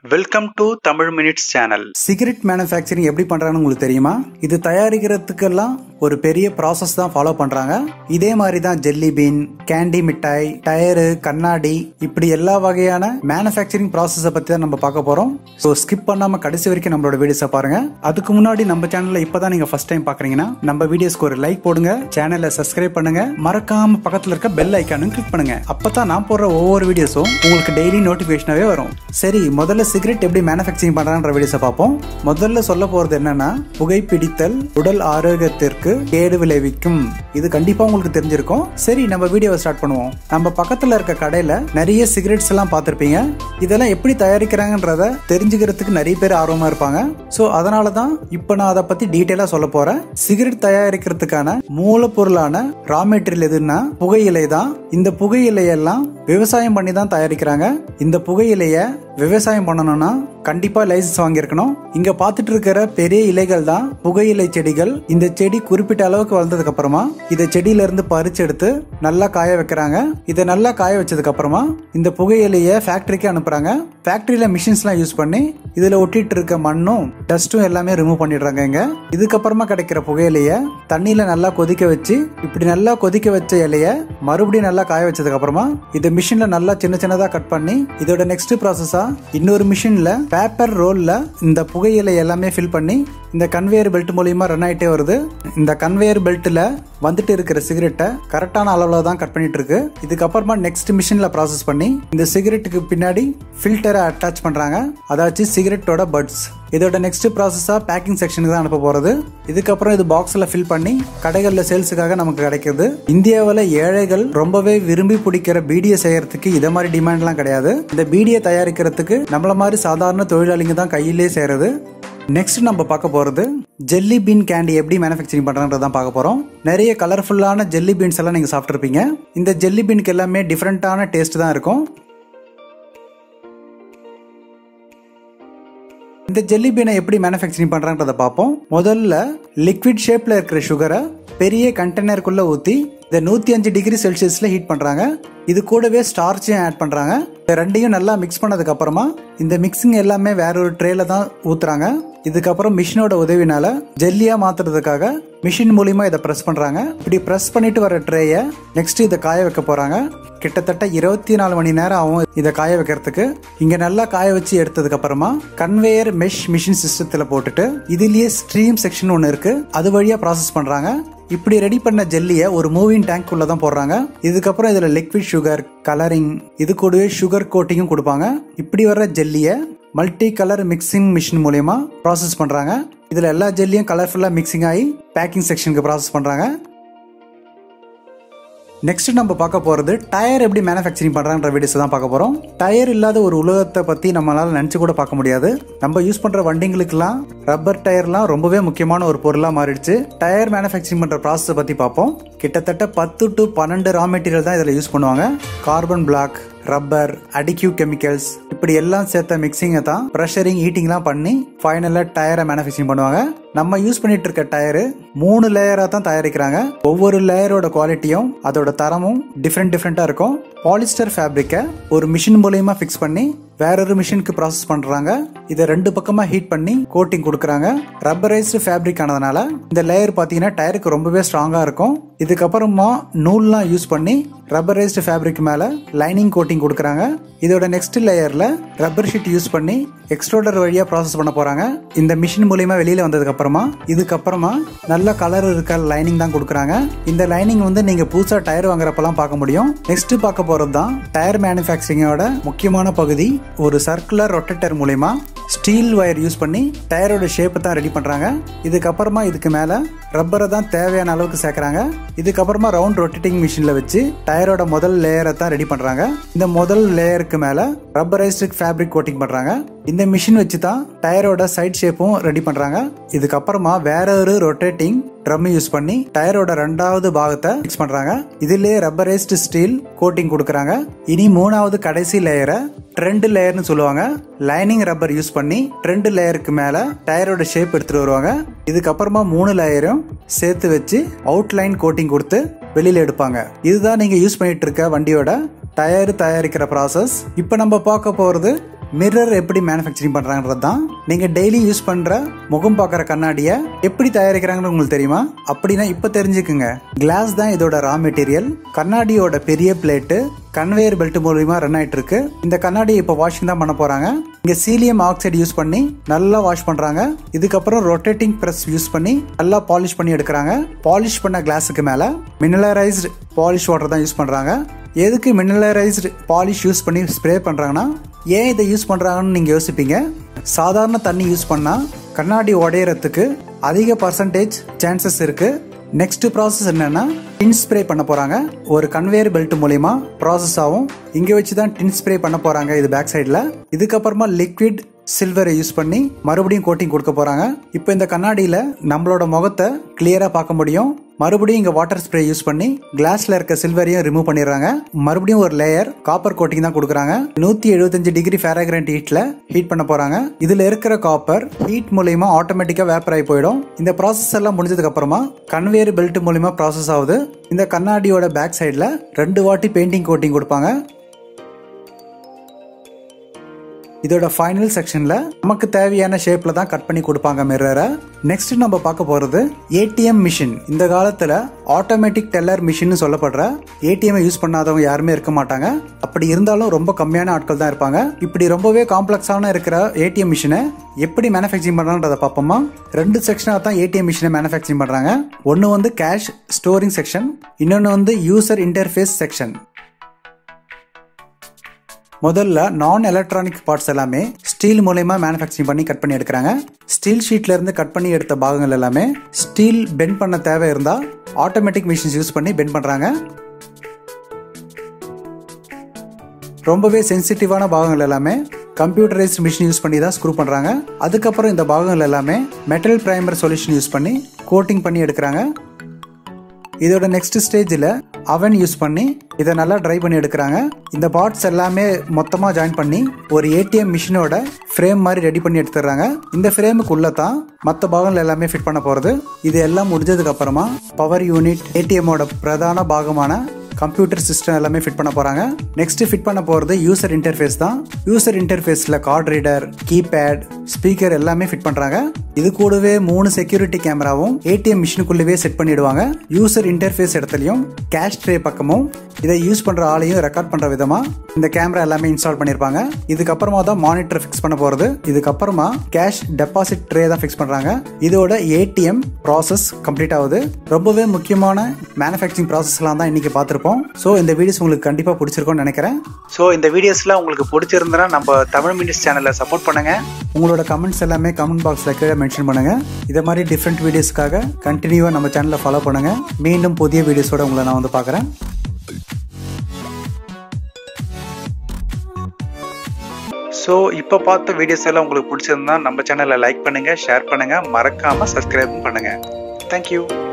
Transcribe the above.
welcome to Tamil minutes channel cigarette manufacturing எப்படி பண்றாங்கன்னு உங்களுக்கு தெரியுமா இது தயாரிக்கிறதுக்கெல்லாம் ஒரு பெரிய ப்ராசஸ் தான் ஃபாலோ பண்றாங்க இதே மாதிரி தான் ஜெல்லி பீன் கேண்டி மிட்டாய் டயரு கண்ணாடி இப்படி எல்லா வகையான மேனுஃபேக்சரிங் ப்ராசஸை பத்தி தான் நம்ம பார்க்க போறோம் ஸோ ஸ்கிப் பண்ணாம கடைசி வரைக்கும் நம்மளோட வீடியோஸை பாருங்க அதுக்கு முன்னாடி நம்ம சேனல்ல இப்பதான் நீங்க ஃபர்ஸ்ட் டைம் பாக்குறீங்கன்னா நம்ம வீடியோஸ்க்கு ஒரு லைக் போடுங்க சேனலை சப்ஸ்கிரைப் பண்ணுங்க மறக்காம பக்கத்துல இருக்க பெல் ஐக்கானும் கிளிக் பண்ணுங்க அப்பதான் நான் போடுற ஒவ்வொரு வீடியோஸும் உங்களுக்கு டெய்லி நோட்டிபிகேஷனாவே வரும் சரி முதல்ல சிகரெட் எப்படி மேனுஃபேக்சரிங் பண்றான்ற வீடியோஸை பார்ப்போம் முதல்ல சொல்ல போறது என்னன்னா புகைப்பிடித்தல் உடல் ஆரோக்கியத்திற்கு கேடு விளைவிக்கும் இது கண்டிப்பா உங்களுக்கு தெரிஞ்சிருக்கும் சரி நம்ம வீடியோவை ஸ்டார்ட் பண்ணுவோம் நம்ம பக்கத்துல இருக்க கடையில நிறைய சிகரெட்ஸ் எல்லாம் பார்த்திருப்பீங்க இதெல்லாம் எப்படி தயாரிக்கிறாங்கன்றத தெரிஞ்சுக்கிறதுக்கு நிறைய பேர் ஆர்வமா இருப்பாங்க சோ அதனால தான் இப்போ நான் அதை பத்தி டீட்டெயிலா சொல்ல போறேன் சிகரெட் தயாரிக்கிறதுக்கான மூலப்பொருளான ரா மெட்டீரியல் எதுன்னா புகையிலை தான் இந்த புகையிலையெல்லாம் விவசாயம் பண்ணி தான் தயாரிக்கிறாங்க இந்த புகையிலைய விவசாயம் பண்ணணும்னா கண்டிப்பா லைசன்ஸ் வாங்கியிருக்கணும் இங்க பார்த்துட்டு இருக்கிற பெரிய இலைகள் தான் புகையிலை செடிகள் இந்த செடி குறிப்பிட்ட அளவுக்கு வளர்ந்ததுக்கு அப்புறமா இதை செடியில இருந்து பறிச்சு எடுத்து நல்லா காய வைக்கிறாங்க இதை நல்லா காய வச்சதுக்கு அப்புறமா இந்த புகையிலைய ஃபேக்டரிக்கு அனுப்புறாங்க ஃபேக்டரியில மிஷின்ஸ்லாம் யூஸ் பண்ணி இதுல ஒட்டிட்டு இருக்க மண்ணும் டஸ்ட்டும் எல்லாமே ரிமூவ் பண்ணிடுறாங்க இங்க இதுக்கப்புறமா கிடைக்கிற புகையிலைய தண்ணியில நல்லா கொதிக்க வச்சு இப்படி நல்லா கொதிக்க வச்ச இலைய மறுபடியும் நல்லா காய வச்சதுக்கு அப்புறமா இதை மிஷின்ல நல்லா சின்ன சின்னதா கட் பண்ணி இதோட நெக்ஸ்ட் ப்ராசஸா இன்னொரு மிஷின்ல பேப்பர் ரோல்ல இந்த புகையிலை எல்லாமே ஃபில் பண்ணி இந்த கன்வேயர் பெல்ட் மூலியமா ரன் ஆயிட்டே வருது இந்த கன்வேயர் பெல்ட்ல வந்துட்டு இருக்கிற சிகரெட்டை கரெக்டான அளவுல தான் கட் பண்ணிட்டு இருக்கு இதுக்கப்புறமா நெக்ஸ்ட் மிஷின்ல ப்ராசஸ் பண்ணி இந்த சிகரெட்டுக்கு பின்னாடி ஃபில்டரை அட்டாச் பண்றாங்க அதாச்சு சிகரெட்டோட பட்ஸ் இதோட நெக்ஸ்ட் ப்ராசஸா பேக்கிங் செக்ஷனுக்கு தான் அனுப்ப போறது இதுக்கப்புறம் இது பாக்ஸ்ல ஃபில் பண்ணி கடைகள்ல சேல்ஸுக்காக நமக்கு கிடைக்குது இந்தியாவில் ஏழைகள் ரொம்பவே விரும்பி பிடிக்கிற பீடியை செய்யறதுக்கு இதை மாதிரி டிமாண்ட்லாம் கிடையாது இந்த பீடியை தயாரிக்கிறதுக்கு நம்மள மாதிரி சாதாரண தொழிலாளிங்க தான் கையிலே செய்யறது நெக்ஸ்ட் நம்ம பார்க்க போறது ஜெல்லி பீன் கேண்டி எப்படி மேனுஃபேக்சரிங் பண்றாங்கறத தான் பார்க்க போறோம் நிறைய கலர்ஃபுல்லான ஜெல்லி பீன்ஸ் எல்லாம் நீங்க சாப்பிட்டுருப்பீங்க இந்த ஜெல்லி பீனுக்கு எல்லாமே டிஃப்ரெண்டான டேஸ்ட் தான் இருக்கும் இந்த ஜெல்லி பீனை எப்படி மேனுஃபேக்சரிங் பண்றாங்கறத பார்ப்போம் முதல்ல லிக்விட் ஷேப்ல இருக்கிற சுகரை பெரிய கண்டெய்னருக்குள்ள ஊத்தி இதை நூத்தி அஞ்சு டிகிரி செல்சியஸ்ல ஹீட் பண்றாங்க இது கூடவே ஸ்டார்ச்சையும் ஆட் பண்றாங்க இந்த ரெண்டையும் நல்லா மிக்ஸ் பண்ணதுக்கு அப்புறமா இந்த மிக்சிங் எல்லாமே வேற ஒரு ட்ரேல தான் ஊத்துறாங்க இதுக்கப்புறம் மிஷினோட உதவினால ஜெல்லியா மாத்துறதுக்காக மிஷின் மூலியமா இதை பிரஸ் பண்றாங்க இப்படி பிரஸ் பண்ணிட்டு வர ட்ரேய நெக்ஸ்ட் இதை காய வைக்க போறாங்க கிட்டத்தட்ட இருபத்தி நாலு மணி நேரம் ஆகும் இதை காய வைக்கிறதுக்கு இங்க நல்லா காய வச்சு எடுத்ததுக்கு அப்புறமா கன்வேயர் மெஷ் மிஷின் சிஸ்டத்துல போட்டுட்டு இதுலயே ஸ்ட்ரீம் செக்ஷன் ஒன்னு இருக்கு அது வழியா ப்ராசஸ் பண்றாங்க இப்படி ரெடி பண்ண ஜெல்லிய ஒரு மூவிங் டேங்க் உள்ள தான் போடுறாங்க இதுக்கப்புறம் இதுல லிக்விட் சுகர் கலரிங் இது கூடவே சுகர் கோட்டிங்கும் கொடுப்பாங்க இப்படி வர்ற ஜெல்லிய மல்டி கலர் மிக்சிங் மிஷின் மூலயமா ப்ராசஸ் பண்றாங்க இதுல எல்லா ஜெல்லியும் கலர்ஃபுல்லா மிக்சிங் ஆகி பேக்கிங் செக்ஷனுக்கு ப்ராசஸ் பண்றாங்க நெக்ஸ்ட் நம்ம பார்க்க போறது டயர் எப்படி மேனுஃபேக்சரிங் பண்றான்ற வீடியோஸ் தான் பார்க்க போறோம் டயர் இல்லாத ஒரு உலகத்தை பத்தி நம்மளால நினைச்சு கூட பார்க்க முடியாது நம்ம யூஸ் பண்ற வண்டிங்களுக்குலாம் ரப்பர் டயர்லாம் ரொம்பவே முக்கியமான ஒரு பொருளா மாறிடுச்சு டயர் மேனுஃபேக்சரிங் பண்ற ப்ராசஸ் பத்தி பார்ப்போம் கிட்டத்தட்ட பத்து டு பன்னெண்டு ரா மெட்டீரியல் தான் இதுல யூஸ் பண்ணுவாங்க கார்பன் பிளாக் ரப்பர் அடிக்யூ கெமிக்கல்ஸ் இப்படி எல்லாம் சேர்த்த மிக்சிங்கை தான் ப்ரெஷரிங் ஹீட்டிங்லாம் பண்ணி ஃபைனலாக டயரை மேனுஃபேக்சரிங் பண்ணுவாங்க நம்ம யூஸ் பண்ணிட்டு இருக்க டயரு மூணு லேயராக தான் தயாரிக்கிறாங்க ஒவ்வொரு லேயரோட குவாலிட்டியும் அதோட தரமும் டிஃப்ரெண்ட் டிஃப்ரெண்ட்டாக இருக்கும் பாலிஸ்டர் ஃபேப்ரிக்கை ஒரு மிஷின் மூலயமா ஃபிக்ஸ் பண்ணி வேறொரு மிஷினுக்கு ப்ராசஸ் பண்றாங்க இதை ரெண்டு பக்கமா ஹீட் பண்ணி கோட்டிங் கொடுக்குறாங்க ரப்பரைஸ்டு ஃபேப்ரிக் ஆனதுனால இந்த லேயர் பார்த்தீங்கன்னா டயருக்கு ரொம்பவே ஸ்ட்ராங்கா இருக்கும் இதுக்கப்புறமா நூல்லாம் யூஸ் பண்ணி ரப்பரைஸ்டு ஃபேப்ரிக் மேல லைனிங் கோட்டிங் கொடுக்குறாங்க இதோட நெக்ஸ்ட் லேயர்ல ரப்பர் ஷீட் யூஸ் பண்ணி எக்ஸ்ட்ரோடர் வழியா ப்ராசஸ் பண்ண போறாங்க இந்த மிஷின் மூலியமா வெளியில வந்ததுக்கு அப்புறமா இதுக்கப்புறமா நல்ல கலர் இருக்க லைனிங் தான் கொடுக்குறாங்க இந்த லைனிங் வந்து நீங்க புதுசா டயர் வாங்குறப்பெல்லாம் பார்க்க முடியும் நெக்ஸ்ட் பார்க்க போறது தான் டயர் மேனுஃபேக்சரிங்கோட முக்கியமான பகுதி ஒரு சர்க்குலர் ரொட்டேட்டர் மூலயமா ஸ்டீல் ஒயர் யூஸ் பண்ணி டயரோட ஷேப்பை தான் ரெடி பண்றாங்க இதுக்கப்புறமா இதுக்கு மேல ரப்பரை தான் தேவையான அளவுக்கு சேர்க்கறாங்க இதுக்கப்புறமா ரவுண்ட் ரொட்டேட்டிங் மிஷின்ல வச்சு டயரோட முதல் லேயரை தான் ரெடி பண்றாங்க இந்த முதல் லேயருக்கு மேல ரப்பரைஸ்டு ஃபேப்ரிக் கோட்டிங் பண்றாங்க இந்த மிஷின் வச்சு தான் டயரோட சைட் ஷேப்பும் ரெடி பண்றாங்க இதுக்கப்புறமா வேற ஒரு ரொட்டேட்டிங் ட்ரம் யூஸ் பண்ணி டயரோட ரெண்டாவது பாகத்தை ஃபிக்ஸ் பண்றாங்க இதுலயே ரப்பரைஸ்டு ஸ்டீல் கோட்டிங் கொடுக்கறாங்க இனி மூணாவது கடைசி லேயரை ட்ரெண்ட் லேயர்னு சொல்லுவாங்க லைனிங் ரப்பர் யூஸ் பண்ணி ட்ரெண்ட் லேயருக்கு மேல டயரோட ஷேப் எடுத்துட்டு வருவாங்க இதுக்கப்புறமா மூணு லேயரும் சேர்த்து வச்சு அவுட்லைன் கோட்டிங் கொடுத்து வெளியில எடுப்பாங்க இதுதான் நீங்க யூஸ் பண்ணிட்டு இருக்க வண்டியோட டயர் தயாரிக்கிற ப்ராசஸ் இப்போ நம்ம பார்க்க போறது மிரர் எப்படி மேனுஃபேக்சரிங் பண்றாங்கன்றது தான் நீங்க டெய்லி யூஸ் பண்ற முகம் பார்க்குற கண்ணாடியை எப்படி தயாரிக்கிறாங்கன்னு உங்களுக்கு தெரியுமா அப்படின்னா இப்ப தெரிஞ்சுக்குங்க கிளாஸ் தான் இதோட ரா மெட்டீரியல் கண்ணாடியோட பெரிய பிளேட்டு கன்வேயர் பெல்ட் மூலியமா ரன் ஆயிட்டு இருக்கு இந்த கண்ணாடி இப்போ வாஷிங் தான் பண்ண போறாங்க இங்க சீலியம் ஆக்சைடு யூஸ் பண்ணி நல்லா வாஷ் பண்றாங்க இதுக்கப்புறம் ரொட்டேட்டிங் பிரஸ் யூஸ் பண்ணி நல்லா பாலிஷ் பண்ணி எடுக்கிறாங்க பாலிஷ் பண்ண கிளாஸுக்கு மேல மினரலைஸ்டு பாலிஷ் வாட்டர் தான் யூஸ் பண்றாங்க எதுக்கு மினரலைஸ்டு பாலிஷ் யூஸ் பண்ணி ஸ்ப்ரே பண்றாங்கன்னா ஏன் இதை யூஸ் பண்றாங்கன்னு நீங்க யோசிப்பீங்க சாதாரண தண்ணி யூஸ் பண்ணா கண்ணாடி உடையறதுக்கு அதிக பர்சன்டேஜ் சான்சஸ் இருக்கு நெக்ஸ்ட் ப்ராசஸ் என்னன்னா டின் ஸ்ப்ரே பண்ண போறாங்க ஒரு கன்வேயர் பெல்ட் மூலியமா ப்ராசஸ் ஆகும் இங்க வச்சு தான் டின் ஸ்ப்ரே பண்ண போறாங்க இது பேக் சைடுல இதுக்கப்புறமா லிக்விட் சில்வரை யூஸ் பண்ணி மறுபடியும் கோட்டிங் கொடுக்க போறாங்க இப்போ இந்த கண்ணாடியில நம்மளோட முகத்தை கிளியரா பார்க்க முடியும் மறுபடியும் இங்க வாட்டர் ஸ்ப்ரே யூஸ் பண்ணி கிளாஸ்ல இருக்க சில்வரையும் ரிமூவ் பண்ணிடுறாங்க மறுபடியும் ஒரு லேயர் காப்பர் கோட்டிங் தான் கொடுக்குறாங்க நூத்தி எழுபத்தஞ்சு டிகிரி ஃபேராகிரண்ட் ஹீட்ல ஹீட் பண்ண போறாங்க இதுல இருக்கிற காப்பர் ஹீட் மூலியமா ஆட்டோமேட்டிக்கா வேப்பர் ஆகி போயிடும் இந்த ப்ராசஸ் எல்லாம் முடிஞ்சதுக்கு அப்புறமா கன்வேயர் பெல்ட் மூலியமா ப்ராசஸ் ஆகுது இந்த கண்ணாடியோட பேக் சைடுல ரெண்டு வாட்டி பெயிண்டிங் கோட்டிங் கொடுப்பாங்க இதோட ஃபைனல் செக்ஷன்ல நமக்கு தேவையான ஷேப்ல தான் கட் பண்ணி கொடுப்பாங்க மிரரை நெக்ஸ்ட் நம்ம பார்க்க போறது ஏடிஎம் மிஷின் இந்த காலத்துல ஆட்டோமேட்டிக் டெல்லர் மிஷின் சொல்லப்படுற ஏடிஎம் யூஸ் பண்ணாதவங்க யாருமே இருக்க மாட்டாங்க அப்படி இருந்தாலும் ரொம்ப கம்மியான ஆட்கள் தான் இருப்பாங்க இப்படி ரொம்பவே காம்ப்ளெக்ஸான இருக்கிற ஏடிஎம் மிஷினை எப்படி மேனுஃபேக்சரிங் பண்றாங்கன்றத பார்ப்போமா ரெண்டு செக்ஷனாக தான் ஏடிஎம் மிஷினை மேனுஃபேக்சரிங் பண்றாங்க ஒன்று வந்து கேஷ் ஸ்டோரிங் செக்ஷன் இன்னொன்று வந்து யூசர் இன்டர்ஃபேஸ் செக்ஷன் முதல்ல நான் எலக்ட்ரானிக் பார்ட்ஸ் எல்லாமே ஸ்டீல் மூலயமா மேனுஃபேக்சரிங் பண்ணி கட் பண்ணி எடுக்கிறாங்க ஸ்டீல் ஷீட்ல இருந்து கட் பண்ணி எடுத்த பாகங்கள் எல்லாமே ஸ்டீல் பெண்ட் பண்ண தேவை இருந்தா ஆட்டோமேட்டிக் மிஷின்ஸ் யூஸ் பண்ணி பெண்ட் பண்றாங்க ரொம்பவே சென்சிட்டிவான பாகங்கள் எல்லாமே கம்ப்யூட்டரைஸ்ட் மிஷின் யூஸ் பண்ணி தான் ஸ்க்ரூ பண்றாங்க அதுக்கப்புறம் இந்த பாகங்கள் எல்லாமே மெட்டல் பிரைமர் சொல்யூஷன் யூஸ் பண்ணி கோட்டிங் பண்ணி எடுக்கிறாங்க இதோட நெக்ஸ்ட் ஸ்டேஜில் அவன் யூஸ் பண்ணி இதை நல்லா ட்ரை பண்ணி எடுக்கிறாங்க இந்த பார்ட்ஸ் எல்லாமே மொத்தமாக ஜாயின் பண்ணி ஒரு ஏடிஎம் மிஷினோட ஃப்ரேம் மாதிரி ரெடி பண்ணி எடுத்துடுறாங்க இந்த ஃப்ரேமுக்குள்ள தான் மற்ற பாகங்கள் எல்லாமே ஃபிட் பண்ண போகிறது இது எல்லாம் முடிஞ்சதுக்கு அப்புறமா பவர் யூனிட் ஏடிஎம்மோட பிரதான பாகமான கம்ப்யூட்டர் சிஸ்டம் எல்லாமே ஃபிட் பண்ண போறாங்க நெக்ஸ்ட் ஃபிட் பண்ண போறது யூசர் இன்டர்ஃபேஸ் தான் யூசர் இன்டர்ஃபேஸ்ல கார்டு ரீடர் கீபேட் ஸ்பீக்கர் எல்லாமே ஃபிட் பண்றாங்க இது கூடவே மூணு செக்யூரிட்டி கேமராவும் ஏடிஎம் மிஷினுக்குள்ளவே செட் பண்ணிடுவாங்க யூசர் இன்டர்ஃபேஸ் இடத்துலயும் கேஷ் ட்ரே பக்கமும் இதை யூஸ் பண்ற ஆளையும் ரெக்கார்ட் பண்ற விதமா இந்த கேமரா எல்லாமே இன்ஸ்டால் பண்ணிருப்பாங்க இதுக்கப்புறமா தான் மானிட்டர் ஃபிக்ஸ் பண்ண போறது இதுக்கப்புறமா கேஷ் டெபாசிட் ட்ரே தான் ஃபிக்ஸ் பண்றாங்க இதோட ஏடிஎம் ப்ராசஸ் கம்ப்ளீட் ஆகுது ரொம்பவே முக்கியமான மேனுஃபேக்சரிங் ப்ராசஸ்லாம் தான் இன்னைக்கு பார்த்துருப்போம் ஸோ இந்த வீடியோஸ் உங்களுக்கு கண்டிப்பாக பிடிச்சிருக்கும்னு நினைக்கிறேன் ஸோ இந்த வீடியோஸ்லாம் உங்களுக்கு பிடிச்சிருந்தனா நம்ம தமிழ் மினிட்ஸ் சேனலை சப்போர்ட் பண்ணுங்க உங்களோட கமெண்ட்ஸ் எல்லாமே கமெண்ட் பாக்ஸில் கீழே மென்ஷன் பண்ணுங்க இதை மாதிரி டிஃப்ரெண்ட் வீடியோஸ்க்காக கண்டினியூவாக நம்ம சேனலை ஃபாலோ பண்ணுங்க மீண்டும் புதிய வீடியோஸோட உங்களை நான் வந்து பார்க்குறேன் ஸோ இப்போ பார்த்த வீடியோஸ் எல்லாம் உங்களுக்கு பிடிச்சிருந்தா நம்ம சேனலை லைக் பண்ணுங்க ஷேர் பண்ணுங்க மறக்காம சப்ஸ்கிரைப் பண்ணுங்க தேங்க்யூ